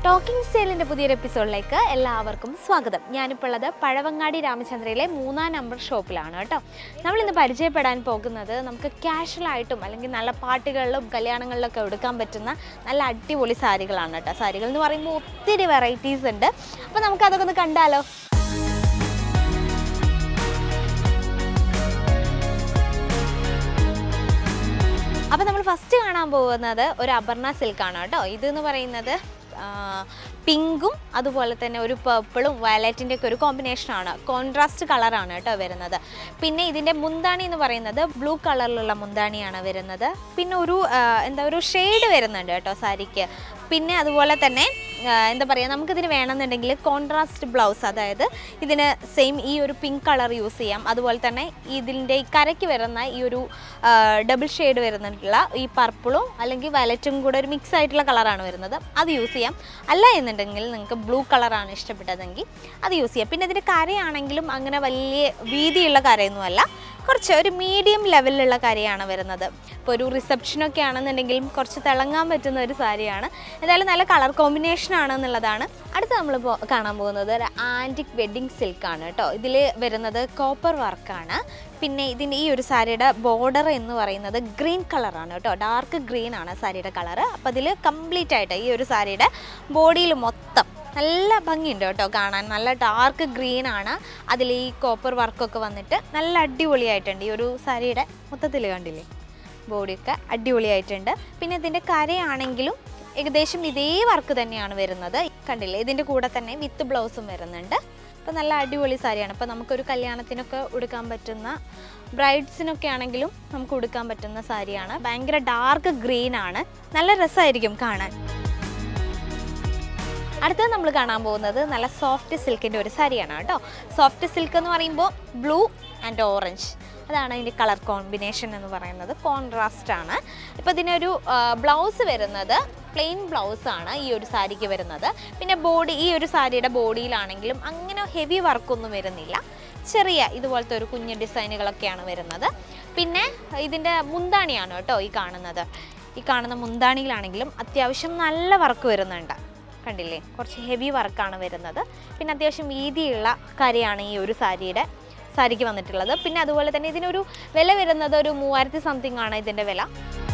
talking സ്റ്റൈലിൻ്റെ പുതിയൊരു എപ്പിസോഡിലേക്ക് എല്ലാവർക്കും സ്വാഗതം ഞാനിപ്പോൾ ഉള്ളത് പഴവങ്ങാടി രാമചന്ദ്രയിലെ മൂന്നാം നമ്പർ ഷോപ്പിലാണ് കേട്ടോ നമ്മളിന്ന് പരിചയപ്പെടാൻ പോകുന്നത് നമുക്ക് കാഷ്വലായിട്ടും അല്ലെങ്കിൽ നല്ല പാർട്ടികളിലും കല്യാണങ്ങളിലൊക്കെ എടുക്കാൻ പറ്റുന്ന നല്ല അടിപൊളി സാരികളാണ് കേട്ടോ സാരികൾ എന്ന് പറയുമ്പോൾ ഒത്തിരി വെറൈറ്റീസ് ഉണ്ട് അപ്പോൾ നമുക്ക് അതൊക്കെ ഒന്ന് കണ്ടാലോ അപ്പോൾ നമ്മൾ ഫസ്റ്റ് കാണാൻ പോകുന്നത് ഒരു അപർണ സിൽക്കാണ് കേട്ടോ ഇതെന്ന് പറയുന്നത് ആ, പിങ്കും അതുപോലെ തന്നെ ഒരു പേർപ്പിളും വയലറ്റിൻ്റെ ഒക്കെ ഒരു കോമ്പിനേഷനാണ് കോൺട്രാസ്റ്റ് കളറാണ് കേട്ടോ വരുന്നത് പിന്നെ ഇതിൻ്റെ മുന്താണി എന്ന് പറയുന്നത് ബ്ലൂ കളറിലുള്ള മുന്താണിയാണ് വരുന്നത് പിന്നെ ഒരു ആ, എന്താ ഒരു ഷെയ്ഡ് വരുന്നുണ്ട് കേട്ടോ സാരിക്ക് പിന്നെ അതുപോലെ തന്നെ ആ, എന്താ പറയുക നമുക്കിതിന് വേണമെന്നുണ്ടെങ്കിൽ കോൺട്രാസ്റ്റ് ബ്ലൗസ് അതായത് ഇതിന് സെയിം ഈ ഒരു പിങ്ക് കളർ യൂസ് ചെയ്യാം അതുപോലെ തന്നെ ഇതിൻ്റെ ഈ കരയ്ക്ക് വരുന്ന ഈ ഒരു ഡബിൾ ഷെയ്ഡ് വരുന്നിട്ടുള്ള ഈ പർപ്പിളും അല്ലെങ്കിൽ വയലറ്റും കൂടെ ഒരു മിക്സ് ആയിട്ടുള്ള കളറാണ് വരുന്നത് അത് യൂസ് ചെയ്യാം അല്ല എന്നുണ്ടെങ്കിൽ നിങ്ങൾക്ക് ബ്ലൂ കളറാണ് ഇഷ്ടപ്പെട്ടതെങ്കിൽ അത് യൂസ് ചെയ്യാം പിന്നെ ഇതിൻ്റെ കരയാണെങ്കിലും അങ്ങനെ വലിയ വീതിയുള്ള കരയൊന്നുമല്ല കുറച്ച് ഒരു മീഡിയം ലെവലിലുള്ള കരയാണ് വരുന്നത് ഇപ്പോൾ ഒരു റിസപ്ഷനൊക്കെ ആണെന്നുണ്ടെങ്കിലും കുറച്ച് തിളങ്ങാൻ പറ്റുന്ന ഒരു സാരിയാണ് എന്തായാലും നല്ല കളർ കോമ്പിനേഷൻ ആണെന്നുള്ളതാണ് അടുത്ത് നമ്മൾ കാണാൻ പോകുന്നത് ഒരു ആൻറ്റിക് വെഡ്ഡിങ് സിൽക്കാണ് കേട്ടോ ഇതിൽ വരുന്നത് കോപ്പർ വർക്കാണ് പിന്നെ ഇതിൻ്റെ ഈ ഒരു സാരിയുടെ ബോർഡർ എന്ന് പറയുന്നത് ഗ്രീൻ കളറാണ് കേട്ടോ ഡാർക്ക് ഗ്രീൻ ആണ് സാരിയുടെ കളറ് അപ്പോൾ അതിൽ കംപ്ലീറ്റ് ആയിട്ട് ഈ ഒരു സാരിയുടെ ബോഡിയിൽ മൊത്തം നല്ല ഭംഗിയുണ്ട് കേട്ടോ കാണാൻ നല്ല ഡാർക്ക് ഗ്രീൻ ആണ് അതിൽ ഈ കോപ്പർ വർക്കൊക്കെ വന്നിട്ട് നല്ല അടിപൊളിയായിട്ടുണ്ട് ഈ ഒരു സാരിയുടെ മൊത്തത്തിൽ കണ്ടില്ലേ ബോഡിയൊക്കെ അടിപൊളിയായിട്ടുണ്ട് പിന്നെ ഇതിൻ്റെ കരയാണെങ്കിലും ഏകദേശം ഇതേ വർക്ക് തന്നെയാണ് വരുന്നത് കണ്ടില്ലേ ഇതിൻ്റെ കൂടെ തന്നെ വിത്ത് ബ്ലൗസും വരുന്നുണ്ട് അപ്പോൾ നല്ല അടിപൊളി സാരിയാണ് അപ്പോൾ നമുക്കൊരു കല്യാണത്തിനൊക്കെ ഉടുക്കാൻ പറ്റുന്ന ബ്രൈഡ്സിനൊക്കെ ആണെങ്കിലും നമുക്ക് ഉടുക്കാൻ പറ്റുന്ന സാരിയാണ് ഭയങ്കര ഡാർക്ക് ഗ്രീൻ ആണ് നല്ല രസമായിരിക്കും കാണാൻ അടുത്തത് നമ്മൾ കാണാൻ പോകുന്നത് നല്ല സോഫ്റ്റ് സിൽക്കിൻ്റെ ഒരു സാരിയാണ് കേട്ടോ സോഫ്റ്റ് സിൽക്ക് എന്ന് പറയുമ്പോൾ ബ്ലൂ ആൻഡ് ഓറഞ്ച് അതാണ് അതിൻ്റെ കളർ കോമ്പിനേഷൻ എന്ന് പറയുന്നത് കോൺട്രാസ്റ്റ് ആണ് ഇപ്പോൾ ഇതിനൊരു ബ്ലൗസ് വരുന്നത് പ്ലെയിൻ ബ്ലൗസ് ആണ് ഈ ഒരു സാരിക്ക് വരുന്നത് പിന്നെ ബോഡി ഈ ഒരു സാരിയുടെ ബോഡിയിലാണെങ്കിലും അങ്ങനെ ഹെവി വർക്കൊന്നും വരുന്നില്ല ചെറിയ ഇതുപോലത്തെ ഒരു കുഞ്ഞു ഡിസൈനുകളൊക്കെയാണ് വരുന്നത് പിന്നെ ഇതിൻ്റെ മുന്താണിയാണ് കേട്ടോ ഈ കാണുന്നത് ഈ കാണുന്ന മുന്താണിയിലാണെങ്കിലും അത്യാവശ്യം നല്ല വർക്ക് വരുന്നുണ്ട് കണ്ടില്ലേ കുറച്ച് ഹെവി വർക്കാണ് വരുന്നത് പിന്നെ അത്യാവശ്യം വീതിയുള്ള കരയാണ് ഈ ഒരു സാരിയുടെ സാരിക്ക് വന്നിട്ടുള്ളത് പിന്നെ അതുപോലെ തന്നെ ഇതിനൊരു വില വരുന്നത് ഒരു മൂവായിരത്തി സംതിങ് ആണ് ഇതിൻ്റെ വില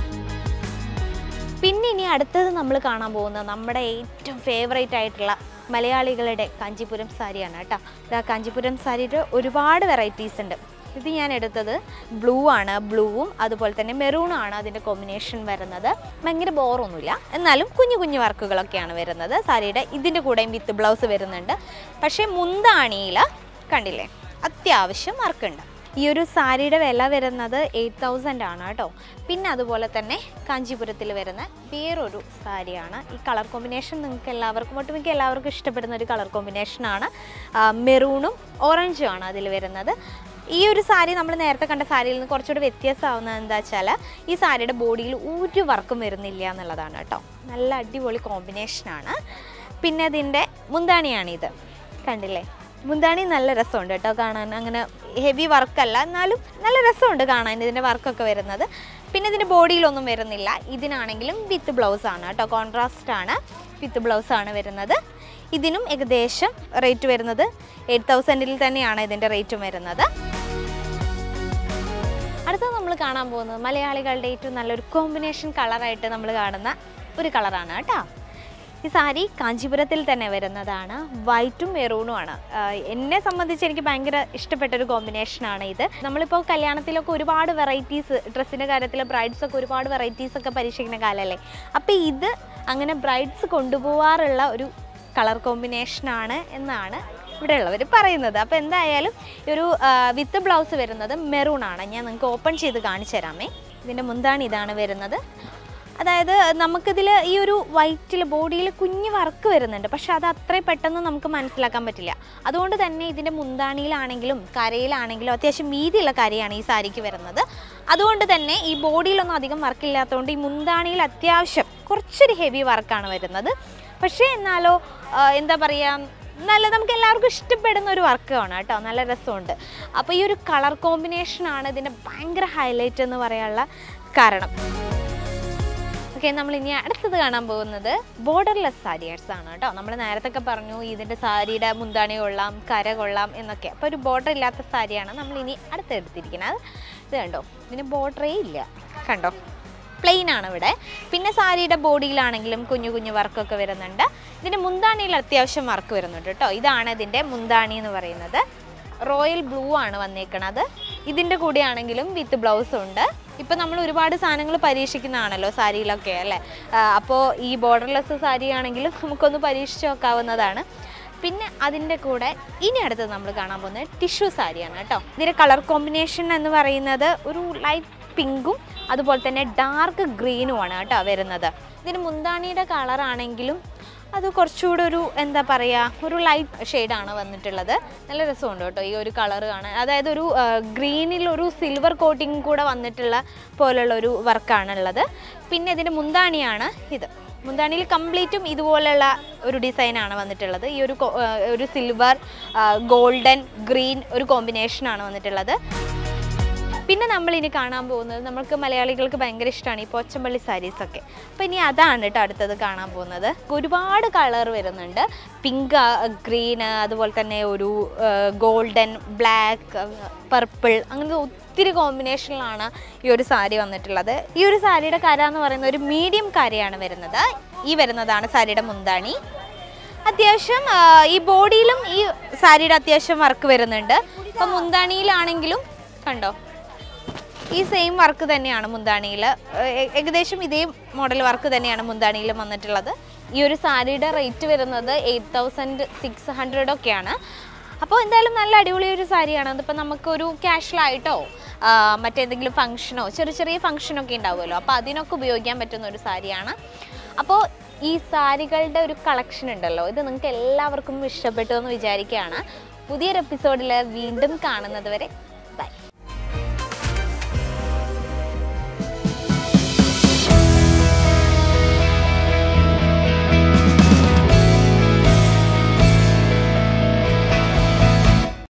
പിന്നെ ഇനി അടുത്തത് നമ്മൾ കാണാൻ പോകുന്നത് നമ്മുടെ ഏറ്റവും ഫേവറേറ്റ് ആയിട്ടുള്ള മലയാളികളുടെ കാഞ്ചീപുരം സാരിയാണ് കേട്ടോ ഇതാ കാഞ്ചീപുരം സാരിയുടെ ഒരുപാട് വെറൈറ്റീസ് ഉണ്ട് ഇത് ഞാൻ എടുത്തത് ബ്ലൂ ആണ് ബ്ലൂവും അതുപോലെ തന്നെ മെറൂണും ആണ് അതിൻ്റെ കോമ്പിനേഷൻ വരുന്നത് ഭയങ്കര ബോറൊന്നുമില്ല എന്നാലും കുഞ്ഞു കുഞ്ഞു വർക്കുകളൊക്കെയാണ് വരുന്നത് സാരിയുടെ ഇതിൻ്റെ കൂടെയും വിത്ത് ബ്ലൗസ് വരുന്നുണ്ട് പക്ഷേ മുന്താണിയിൽ കണ്ടില്ലേ അത്യാവശ്യം വർക്കുണ്ട് ഈ ഒരു സാരിയുടെ വില വരുന്നത് എയ്റ്റ് തൗസൻഡ് ആണ് കേട്ടോ പിന്നെ അതുപോലെ തന്നെ കാഞ്ചീപുരത്തിൽ വരുന്ന വേറൊരു സാരിയാണ് ഈ കളർ കോമ്പിനേഷൻ നിങ്ങൾക്ക് എല്ലാവർക്കും ഒട്ടുമിക്ക എല്ലാവർക്കും ഇഷ്ടപ്പെടുന്ന ഒരു കളർ കോമ്പിനേഷനാണ് മെറൂണും ഓറഞ്ചും ആണ് അതിൽ വരുന്നത് ഈ ഒരു സാരി നമ്മൾ നേരത്തെ കണ്ട സാരിയിൽ നിന്ന് കുറച്ചുകൂടി വ്യത്യാസമാവുന്നത് എന്താ വെച്ചാൽ ഈ സാരിയുടെ ബോഡിയിൽ ഒരു വർക്കും വരുന്നില്ല എന്നുള്ളതാണ് കേട്ടോ നല്ല അടിപൊളി കോമ്പിനേഷനാണ് പിന്നെ ഇതിൻ്റെ മുന്താണിയാണിത് കണ്ടില്ലേ മുന്താണി നല്ല രസമുണ്ട് കേട്ടോ കാണാൻ അങ്ങനെ ഹെവി വർക്കല്ല എന്നാലും നല്ല രസമുണ്ട് കാണാൻ ഇതിൻ്റെ വർക്കൊക്കെ വരുന്നത് പിന്നെ ഇതിൻ്റെ ബോഡിയിലൊന്നും വരുന്നില്ല ഇതിനാണെങ്കിലും വിത്ത് ബ്ലൗസ് ആണ് കേട്ടോ കോൺട്രാസ്റ്റ് ആണ് വിത്ത് ബ്ലൗസ് ആണ് വരുന്നത് ഇതിനും ഏകദേശം റേറ്റ് വരുന്നത് എയ്റ്റ് തൗസൻഡിൽ തന്നെയാണ് ഇതിൻ്റെ റേറ്റും വരുന്നത് അടുത്തത് നമ്മൾ കാണാൻ പോകുന്നത് മലയാളികളുടെ ഏറ്റവും നല്ലൊരു കോമ്പിനേഷൻ കളറായിട്ട് നമ്മൾ കാണുന്ന ഒരു കളറാണ് കേട്ടോ ഈ സാരി കാഞ്ചീപുരത്തിൽ തന്നെ വരുന്നതാണ് വൈറ്റും മെറൂണും ആണ് ആഹ് എന്നെ സംബന്ധിച്ച് എനിക്ക് ഭയങ്കര ഇഷ്ടപ്പെട്ട ഒരു കോമ്പിനേഷനാണ് ഇത് നമ്മളിപ്പോൾ കല്യാണത്തിലൊക്കെ ഒരുപാട് വെറൈറ്റീസ് ഡ്രസ്സിൻ്റെ കാര്യത്തിൽ ബ്രൈഡ്സ് ഒക്കെ ഒരുപാട് വെറൈറ്റീസ് ഒക്കെ പരീക്ഷിക്കുന്ന കാലമല്ലേ അപ്പോൾ ഇത് അങ്ങനെ ബ്രൈഡ്സ് കൊണ്ടുപോകാറുള്ള ഒരു കളർ കോമ്പിനേഷനാണ് എന്നാണ് ഇവിടെ ഉള്ളവർ പറയുന്നത് അപ്പോൾ എന്തായാലും ഈ ഒരു വിത്ത് ബ്ലൗസ് വരുന്നത് മെറൂൺ ആണ് ഞാൻ നിങ്ങൾക്ക് ഓപ്പൺ ചെയ്ത് കാണിച്ചു തരാമേ ഇതിൻ്റെ മുന്താണ് ഇതാണ് വരുന്നത് അതായത് നമുക്കിതിൽ ഈ ഒരു വൈറ്റിൽ ബോഡിയിൽ കുഞ്ഞ് വർക്ക് വരുന്നുണ്ട് പക്ഷെ അത് അത്രയും പെട്ടെന്ന് നമുക്ക് മനസ്സിലാക്കാൻ പറ്റില്ല അതുകൊണ്ട് തന്നെ ഇതിൻ്റെ മുന്താണിയിലാണെങ്കിലും കരയിലാണെങ്കിലും അത്യാവശ്യം വീതിയുള്ള കരയാണ് ഈ സാരിക്ക് വരുന്നത് അതുകൊണ്ട് തന്നെ ഈ ബോഡിയിലൊന്നും അധികം വർക്കില്ലാത്തതുകൊണ്ട് ഈ മുന്താണിയിൽ അത്യാവശ്യം കുറച്ചൊരു ഹെവി വർക്കാണ് വരുന്നത് പക്ഷേ എന്നാലോ ആ, എന്താ പറയുക നല്ല നമുക്ക് എല്ലാവർക്കും ഇഷ്ടപ്പെടുന്ന ഒരു വർക്കാണ് കേട്ടോ നല്ല രസമുണ്ട് അപ്പോൾ ഈ ഒരു കളർ കോമ്പിനേഷനാണ് ഇതിൻ്റെ ഭയങ്കര ഹൈലൈറ്റ് എന്ന് പറയാനുള്ള കാരണം ഓക്കെ നമ്മൾ ഇനി അടുത്തത് കാണാൻ പോകുന്നത് ബോർഡർലെസ് സാരിയേഴ്സ് ആണ് കേട്ടോ നമ്മൾ നേരത്തെ ഒക്കെ പറഞ്ഞു ഇതിൻ്റെ സാരിയുടെ മുന്താണി കൊള്ളാം കര കൊള്ളാം എന്നൊക്കെ അപ്പോൾ ഒരു ബോർഡർ ഇല്ലാത്ത സാരിയാണ് നമ്മൾ ഇനി അടുത്തെടുത്തിരിക്കുന്നത് ഇത് കണ്ടോ ഇതിന് ബോർഡറേ ഇല്ല കണ്ടോ പ്ലെയിൻ ആണ് ഇവിടെ പിന്നെ സാരിയുടെ ബോഡിയിലാണെങ്കിലും കുഞ്ഞു കുഞ്ഞു വർക്കൊക്കെ വരുന്നുണ്ട് ഇതിൻ്റെ മുന്താണിയിൽ അത്യാവശ്യം വർക്ക് വരുന്നുണ്ട് കേട്ടോ ഇതാണ് ഇതിൻ്റെ മുന്താണി എന്ന് പറയുന്നത് റോയൽ ബ്ലൂ ആണ് വന്നേക്കണത് ഇതിൻ്റെ കൂടെ ആണെങ്കിലും വിത്ത് ബ്ലൗസും ഉണ്ട് ഇപ്പം നമ്മൾ ഒരുപാട് സാധനങ്ങൾ പരീക്ഷിക്കുന്നതാണല്ലോ സാരിയിലൊക്കെ അല്ലേ അപ്പോൾ ഈ ബോർഡർലെസ് സാരി ആണെങ്കിലും നമുക്കൊന്ന് പരീക്ഷിച്ച് നോക്കാവുന്നതാണ് പിന്നെ അതിൻ്റെ കൂടെ ഇനി അടുത്തത് നമ്മൾ കാണാൻ പോകുന്നത് ടിഷ്യൂ സാരിയാണ് കേട്ടോ ഇതിൻ്റെ കളർ കോമ്പിനേഷൻ എന്ന് പറയുന്നത് ഒരു ലൈറ്റ് പിങ്കും അതുപോലെ തന്നെ ഡാർക്ക് ഗ്രീനുമാണ് കേട്ടോ വരുന്നത് ഇതിന് മുന്താണിയുടെ കളറാണെങ്കിലും അത് കുറച്ചുകൂടെ ഒരു എന്താ പറയുക ഒരു ലൈറ്റ് ഷെയ്ഡാണ് വന്നിട്ടുള്ളത് നല്ല രസമുണ്ട് കേട്ടോ ഈ ഒരു കളർ കാണാൻ അതായത് ഒരു ഗ്രീനിൽ ഒരു സിൽവർ കോട്ടിങ് കൂടെ വന്നിട്ടുള്ള പോലുള്ള ഒരു വർക്കാണുള്ളത് പിന്നെ ഇതിൻ്റെ മുന്താണിയാണ് ഇത് മുന്താണിയിൽ കംപ്ലീറ്റും ഇതുപോലെയുള്ള ഒരു ഡിസൈനാണ് വന്നിട്ടുള്ളത് ഈ ഒരു കോ- ആ, ഒരു സിൽവർ ഗോൾഡൻ ഗ്രീൻ ഒരു കോമ്പിനേഷനാണ് വന്നിട്ടുള്ളത് പിന്നെ നമ്മൾ ഇനി കാണാൻ പോകുന്നത് നമുക്ക് മലയാളികൾക്ക് ഭയങ്കര ഇഷ്ടമാണ് ഈ പോച്ചമ്പള്ളി സാരീസ് ഒക്കെ അപ്പോൾ ഇനി അതാണ് കേട്ടോ അടുത്തത് കാണാൻ പോകുന്നത് ഒരുപാട് കളർ വരുന്നുണ്ട് പിങ്ക് ഗ്രീൻ അതുപോലെ തന്നെ ഒരു ഗോൾഡൻ ബ്ലാക്ക് പർപ്പിൾ അങ്ങനത്തെ ഒത്തിരി കോമ്പിനേഷനിലാണ് ഈ ഒരു സാരി വന്നിട്ടുള്ളത് ഈ ഒരു സാരിയുടെ കര എന്ന് പറയുന്നത് ഒരു മീഡിയം കരയാണ് വരുന്നത് ഈ വരുന്നതാണ് സാരിയുടെ മുന്താണി അത്യാവശ്യം ആ, ഈ ബോഡിയിലും ഈ സാരിയുടെ അത്യാവശ്യം വർക്ക് വരുന്നുണ്ട് അപ്പം മുന്താണിയിലാണെങ്കിലും കണ്ടോ ഈ സെയിം വർക്ക് തന്നെയാണ് മുന്താണിയിൽ ഏകദേശം ഇതേ മോഡൽ വർക്ക് തന്നെയാണ് മുന്താണിയിൽ വന്നിട്ടുള്ളത് ഈ ഒരു സാരിയുടെ റേറ്റ് വരുന്നത് എയ്റ്റ് തൗസൻഡ് സിക്സ് ഹൺഡ്രഡ് ഒക്കെയാണ് അപ്പോൾ എന്തായാലും നല്ല അടിപൊളി ഒരു സാരിയാണ് അതിപ്പോൾ നമുക്കൊരു ക്യാഷ്വലായിട്ടോ മറ്റേതെങ്കിലും ഫംഗ്ഷനോ ചെറിയ ചെറിയ ഫംഗ്ഷനൊക്കെ ഉണ്ടാവുമല്ലോ അപ്പോൾ അതിനൊക്കെ ഉപയോഗിക്കാൻ പറ്റുന്ന ഒരു സാരിയാണ് അപ്പോൾ ഈ സാരികളുടെ ഒരു കളക്ഷൻ ഉണ്ടല്ലോ ഇത് നിങ്ങൾക്ക് എല്ലാവർക്കും ഇഷ്ടപ്പെട്ടു എന്ന് വിചാരിക്കുകയാണ് പുതിയൊരു എപ്പിസോഡിൽ വീണ്ടും കാണുന്നത് വരെ